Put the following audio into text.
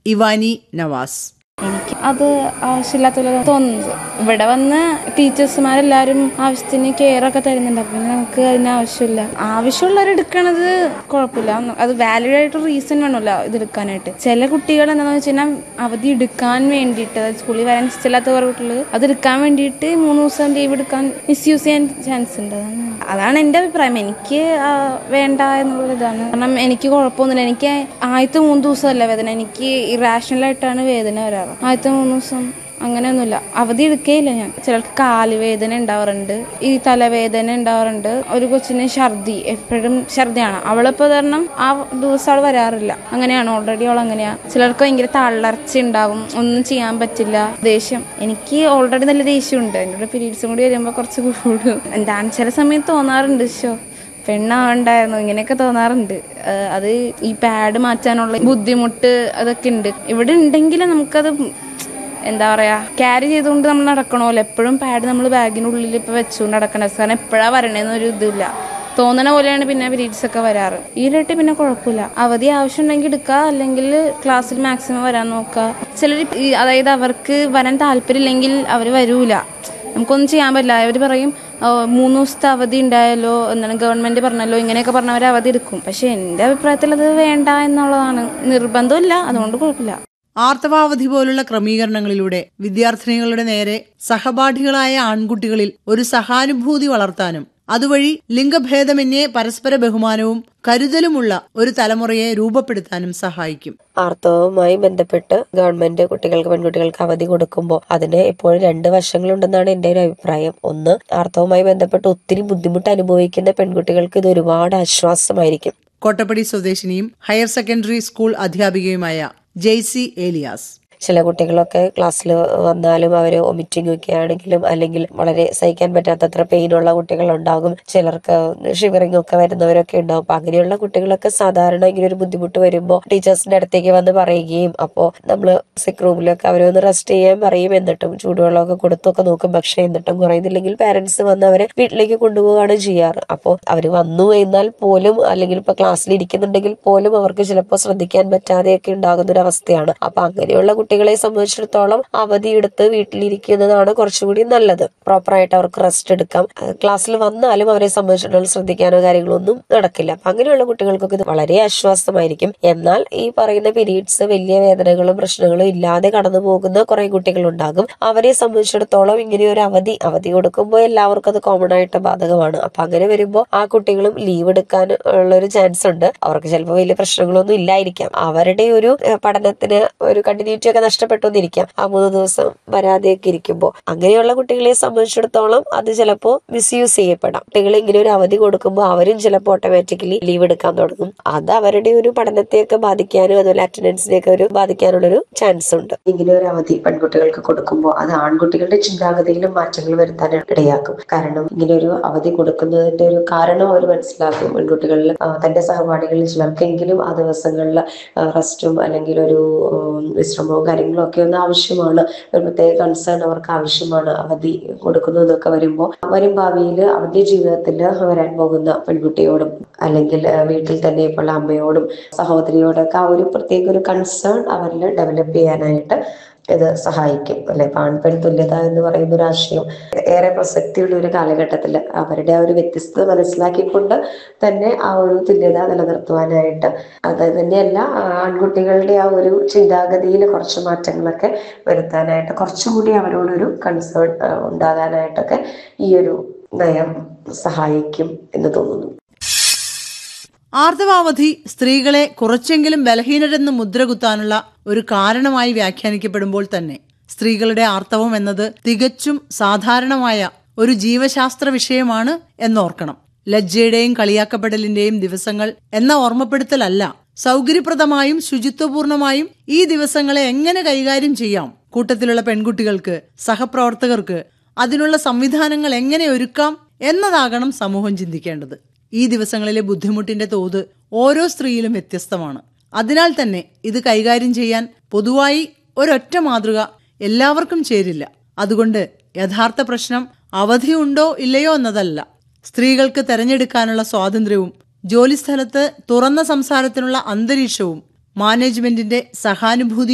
ഇവാനി നവാസ് എനിക്ക് അത് ആവശ്യമില്ലാത്ത പോലെ തോന്നുന്നത് ഇവിടെ വന്ന് ടീച്ചേഴ്സുമാരെല്ലാരും ആവശ്യത്തിന് കെയർ ഒക്കെ തരുന്നുണ്ട് അപ്പൊ പിന്നെ നമുക്ക് അതിന് ആവശ്യമില്ല ആവശ്യമുള്ളവർ എടുക്കണത് കുഴപ്പമില്ല ഒന്ന് അത് വാലിഡ് ആയിട്ട് റീസൺ വേണമല്ലോ ഇത് എടുക്കാനായിട്ട് ചില കുട്ടികൾ എന്താണെന്ന് വെച്ച് കഴിഞ്ഞാൽ അവധി എടുക്കാൻ വേണ്ടിയിട്ട് അതായത് സ്കൂളിൽ വരാൻ ഇഷ്ടമില്ലാത്ത കുറെ കുട്ടികൾ അത് എടുക്കാൻ വേണ്ടിയിട്ട് മൂന്ന് ദിവസം ലീവ് എടുക്കാൻ മിസ്യൂസ് ചെയ്യാൻ ചാൻസ് ഉണ്ട് അതാണ് അതാണ് എൻ്റെ അഭിപ്രായം എനിക്ക് ആ, വേണ്ട എന്നുള്ള ഇതാണ് കാരണം എനിക്ക് കുഴപ്പമൊന്നുമില്ല എനിക്ക് ആദ്യത്തെ മൂന്ന് ദിവസമല്ല വേദന എനിക്ക് ഇറാഷണൽ ആയിട്ടാണ് വേദന വരാറ് ആദ്യത്തെ മൂന്ന് ദിവസം അങ്ങനെയൊന്നുമില്ല അവധി എടുക്കുകയില്ല ഞാൻ ചിലർക്ക് കാലുവേദന ഉണ്ടാവാറുണ്ട് ഈ തലവേദന ഉണ്ടാവാറുണ്ട് ഒരു കൊച്ചിന് ഛർദി എപ്പോഴും ഛർദിയാണ് അവളിപ്പോ കാരണം ആ ദിവസം അവൾ വരാറില്ല അങ്ങനെയാണ് ഓൾറെഡി അവൾ അങ്ങനെയാ ചിലർക്ക് ഭയങ്കര തളർച്ച ഉണ്ടാവും ഒന്നും ചെയ്യാൻ പറ്റില്ല ദേഷ്യം എനിക്ക് ഓൾറെഡി നല്ല ദേഷ്യമുണ്ട് എൻ്റെ പീരീഡ്സും കൂടി വരുമ്പോൾ കുറച്ച് കൂടും എന്താണ് ചില സമയത്ത് തോന്നാറുണ്ട് ഷോ പെണ്ണാവണ്ടായിരുന്നു ഇങ്ങനെയൊക്കെ തോന്നാറുണ്ട് ഏഹ് അത് ഈ പാഡ് മാറ്റാനുള്ള ബുദ്ധിമുട്ട് അതൊക്കെ ഉണ്ട് ഇവിടെ ഉണ്ടെങ്കിൽ നമുക്കത് എന്താ പറയാ ക്യാരി ചെയ്തുകൊണ്ട് നമ്മൾ നടക്കണമല്ലോ എപ്പോഴും പാഡ് നമ്മൾ ബാഗിനുള്ളിൽ ഇപ്പൊ വെച്ചുകൊണ്ട് നടക്കണ കാരണം എപ്പോഴാ വരണേന്നൊരു ഇതില്ല തോന്നണ പോലെയാണ് പിന്നെ പീരീഡ്സ് ഒക്കെ വരാറ് ഈ ഇരട്ടി പിന്നെ കുഴപ്പമില്ല അവധി ആവശ്യമുണ്ടെങ്കിൽ എടുക്കുക അല്ലെങ്കിൽ ക്ലാസ്സിൽ മാക്സിമം വരാൻ നോക്കുക ചിലർ അതായത് അവർക്ക് വരാൻ താല്പര്യമില്ലെങ്കിൽ അവർ വരൂല നമുക്കൊന്നും ചെയ്യാൻ പറ്റില്ല അവർ പറയും "ഓ, മൂന്ന് ദിവസത്തെ അവധി ഉണ്ടായല്ലോ എന്താണ് ഗവൺമെന്റ് പറഞ്ഞല്ലോ ഇങ്ങനെയൊക്കെ പറഞ്ഞവർ അവധി എടുക്കും പക്ഷെ എന്റെ അഭിപ്രായത്തിൽ അത് വേണ്ട എന്നുള്ളതാണ് നിർബന്ധമില്ല അതുകൊണ്ട് കുഴപ്പമില്ല ആർത്തവാവധി പോലുള്ള ക്രമീകരണങ്ങളിലൂടെ വിദ്യാർത്ഥിനികളുടെ നേരെ സഹപാഠികളായ ആൺകുട്ടികളിൽ ഒരു സഹാനുഭൂതി വളർത്താനും അതുവഴി ലിംഗഭേദമന്യേ പരസ്പര ബഹുമാനവും കരുതലുമുള്ള ഒരു തലമുറയെ രൂപപ്പെടുത്താനും സഹായിക്കും ആർത്തവവുമായി ബന്ധപ്പെട്ട് ഗവൺമെന്റ് കുട്ടികൾക്ക് പെൺകുട്ടികൾക്ക് അവധി കൊടുക്കുമ്പോൾ അതിന് എപ്പോഴും രണ്ട് വശങ്ങളുണ്ടെന്നാണ് എന്റെ ഒരു അഭിപ്രായം ഒന്ന് ആർത്തവവുമായി ബന്ധപ്പെട്ട് ഒത്തിരി ബുദ്ധിമുട്ട് അനുഭവിക്കുന്ന പെൺകുട്ടികൾക്ക് ഇത് ഒരുപാട് ആശ്വാസമായിരിക്കും കോട്ടപ്പടി സ്വദേശിനിയും ഹയർ സെക്കൻഡറി സ്കൂൾ അധ്യാപികയുമായ ജെയ്സി ഏലിയാസ് ചില കുട്ടികളൊക്കെ ക്ലാസ്സിൽ വന്നാലും അവർ വൊമിറ്റിംഗ് ഒക്കെ ആണെങ്കിലും അല്ലെങ്കിൽ വളരെ സഹിക്കാൻ പറ്റാത്തത്ര പെയിനുള്ള കുട്ടികളുണ്ടാകും ചിലർക്ക് ഷിവറിംഗ് ഒക്കെ വരുന്നവരൊക്കെ ഉണ്ടാവും അപ്പൊ അങ്ങനെയുള്ള കുട്ടികളൊക്കെ സാധാരണ ഇങ്ങനെ ഒരു ബുദ്ധിമുട്ട് വരുമ്പോൾ ടീച്ചേഴ്സിന്റെ അടുത്തേക്ക് വന്ന് പറയുകയും അപ്പോൾ നമ്മൾ സിക്ക് റൂമിലൊക്കെ അവരെ ഒന്ന് റെസ്റ്റ് ചെയ്യാൻ പറയും എന്നിട്ടും ചൂടുവെള്ളമൊക്കെ കൊടുത്തൊക്കെ നോക്കും പക്ഷെ എന്നിട്ടും കുറയുന്നില്ലെങ്കിൽ പാരന്റ്സ് വന്ന് അവരെ വീട്ടിലേക്ക് കൊണ്ടുപോവുകയാണ് ചെയ്യാറ് അപ്പോൾ അവർ വന്നു എന്നാൽ പോലും അല്ലെങ്കിൽ ഇപ്പൊ ക്ലാസ്സിൽ ഇരിക്കുന്നുണ്ടെങ്കിൽ പോലും അവർക്ക് ചിലപ്പോൾ ശ്രദ്ധിക്കാൻ പറ്റാതെയൊക്കെ ഉണ്ടാകുന്ന ഒരു അവസ്ഥയാണ് അപ്പൊ അങ്ങനെയുള്ള കുട്ടികളെ സംബന്ധിച്ചിടത്തോളം അവധി എടുത്ത് വീട്ടിലിരിക്കുന്നതാണ് കുറച്ചുകൂടി നല്ലത് പ്രോപ്പറായിട്ട് അവർക്ക് റെസ്റ്റ് എടുക്കാം അഹ് ക്ലാസ്സിൽ വന്നാലും അവരെ സംബന്ധിച്ചിടത്തോളം ശ്രദ്ധിക്കാനോ കാര്യങ്ങളോ ഒന്നും നടക്കില്ല അപ്പൊ അങ്ങനെയുള്ള കുട്ടികൾക്കൊക്കെ ഇത് വളരെ ആശ്വാസമായിരിക്കും എന്നാൽ ഈ പറയുന്ന പീരീഡ്സ് വലിയ വേദനകളും പ്രശ്നങ്ങളും ഇല്ലാതെ കടന്നു പോകുന്ന കുറെ കുട്ടികളുണ്ടാകും അവരെ സംബന്ധിച്ചിടത്തോളം ഇങ്ങനെ ഒരു അവധി അവധി കൊടുക്കുമ്പോൾ എല്ലാവർക്കും അത് കോമൺ ആയിട്ട് ബാധകമാണ് അപ്പൊ അങ്ങനെ വരുമ്പോൾ ആ കുട്ടികളും ലീവ് എടുക്കാൻ ഉള്ള ഒരു ചാൻസ് ഉണ്ട് അവർക്ക് ചിലപ്പോൾ വലിയ പ്രശ്നങ്ങളൊന്നും ഇല്ലായിരിക്കാം അവരുടെ ഒരു ഏഹ്, പഠനത്തിന് ഒരു കണ്ടിന്യൂറ്റി ഒക്കെ നഷ്ടപ്പെട്ടു എന്നിരിക്കാം ആ മൂന്ന് ദിവസം വരാതെയൊക്കെ ഇരിക്കുമ്പോൾ അങ്ങനെയുള്ള കുട്ടികളെ സംബന്ധിച്ചിടത്തോളം അത് ചിലപ്പോൾ മിസ്യൂസ് ചെയ്യപ്പെടാം കുട്ടികൾ ഇങ്ങനെ ഒരു അവധി കൊടുക്കുമ്പോൾ അവരും ചിലപ്പോൾ ഓട്ടോമാറ്റിക്കലി ലീവ് എടുക്കാൻ തുടങ്ങും അത് അവരുടെ ഒരു പഠനത്തെയൊക്കെ ബാധിക്കാനും അതുപോലെ അറ്റൻഡൻസിനെയൊക്കെ ഒരു ബാധിക്കാനുള്ള ഒരു ചാൻസ് ഉണ്ട് ഇങ്ങനെ ഒരു അവധി പെൺകുട്ടികൾക്ക് കൊടുക്കുമ്പോൾ അത് ആൺകുട്ടികളുടെ ചിന്താഗതിയിലും മാറ്റങ്ങൾ വരുത്താൻ ഇടയാക്കും കാരണം ഇങ്ങനെ ഒരു അവധി കൊടുക്കുന്നതിന്റെ ഒരു കാരണം അവർ മനസ്സിലാക്കും പെൺകുട്ടികളിൽ ആ, തന്റെ സഹപാഠികളിൽ ചിലർക്കെങ്കിലും ആ ദിവസങ്ങളിൽ റെസ്റ്റും അല്ലെങ്കിൽ ഒരു ഉം, വിശ്രമവും കാര്യങ്ങളും ഒക്കെ ഒന്ന് ആവശ്യമാണ് ഒരു പ്രത്യേക കൺസേൺ അവർക്ക് ആവശ്യമാണ് അവധി കൊടുക്കുന്നതൊക്കെ വരുമ്പോൾ വരും ഭാവിയിൽ അവരുടെ ജീവിതത്തിൽ വരാൻ പോകുന്ന പെൺകുട്ടിയോടും അല്ലെങ്കിൽ ആ, വീട്ടിൽ തന്നെ ഇപ്പോൾ അമ്മയോടും സഹോദരിയോടൊക്കെ ആ ഒരു പ്രത്യേക ഒരു കൺസേൺ അവരിൽ ഡെവലപ്പ് ചെയ്യാനായിട്ട് ഇത് സഹായിക്കും അല്ലെ ഇപ്പൊ ആൺപെൺ തുല്യത എന്ന് പറയുന്ന ഒരു ആശയം ഏറെ പ്രസക്തിയുള്ള ഒരു കാലഘട്ടത്തിൽ അവരുടെ ആ ഒരു വ്യത്യസ്തത മനസ്സിലാക്കിക്കൊണ്ട് തന്നെ ആ ഒരു തുല്യത നിലനിർത്തുവാനായിട്ട് അത് തന്നെയല്ല ആ ആൺകുട്ടികളുടെ ആ ഒരു ചിന്താഗതിയിൽ കുറച്ച് മാറ്റങ്ങളൊക്കെ വരുത്താനായിട്ട് കുറച്ചുകൂടി അവരോടൊരു കൺസേൺ ഉണ്ടാകാനായിട്ടൊക്കെ ഈ ഒരു നയം സഹായിക്കും എന്ന് തോന്നുന്നു ആർത്തവാവധി സ്ത്രീകളെ കുറച്ചെങ്കിലും ബലഹീനരെന്ന് മുദ്രകുത്താനുള്ള ഒരു കാരണമായി വ്യാഖ്യാനിക്കപ്പെടുമ്പോൾ തന്നെ സ്ത്രീകളുടെ ആർത്തവം എന്നത് തികച്ചും സാധാരണമായ ഒരു ജീവശാസ്ത്ര വിഷയമാണ് എന്നോർക്കണം ലജ്ജയുടെയും കളിയാക്കപ്പെടലിന്റെയും ദിവസങ്ങൾ എന്ന ഓർമ്മപ്പെടുത്തലല്ല സൗകര്യപ്രദമായും ശുചിത്വപൂർണമായും ഈ ദിവസങ്ങളെ എങ്ങനെ കൈകാര്യം ചെയ്യാം കൂട്ടത്തിലുള്ള പെൺകുട്ടികൾക്ക് സഹപ്രവർത്തകർക്ക് അതിനുള്ള സംവിധാനങ്ങൾ എങ്ങനെ ഒരുക്കാം എന്നതാകണം സമൂഹം ചിന്തിക്കേണ്ടത് ഈ ദിവസങ്ങളിലെ ബുദ്ധിമുട്ടിന്റെ തോത് ഓരോ സ്ത്രീയിലും വ്യത്യസ്തമാണ് അതിനാൽ തന്നെ ഇത് കൈകാര്യം ചെയ്യാൻ പൊതുവായി ഒരൊറ്റ മാതൃക എല്ലാവർക്കും ചേരില്ല അതുകൊണ്ട് യഥാർത്ഥ പ്രശ്നം അവധിയുണ്ടോ ഇല്ലയോ എന്നതല്ല സ്ത്രീകൾക്ക് തെരഞ്ഞെടുക്കാനുള്ള സ്വാതന്ത്ര്യവും ജോലിസ്ഥലത്ത് തുറന്ന സംസാരത്തിനുള്ള അന്തരീക്ഷവും മാനേജ്മെന്റിന്റെ സഹാനുഭൂതി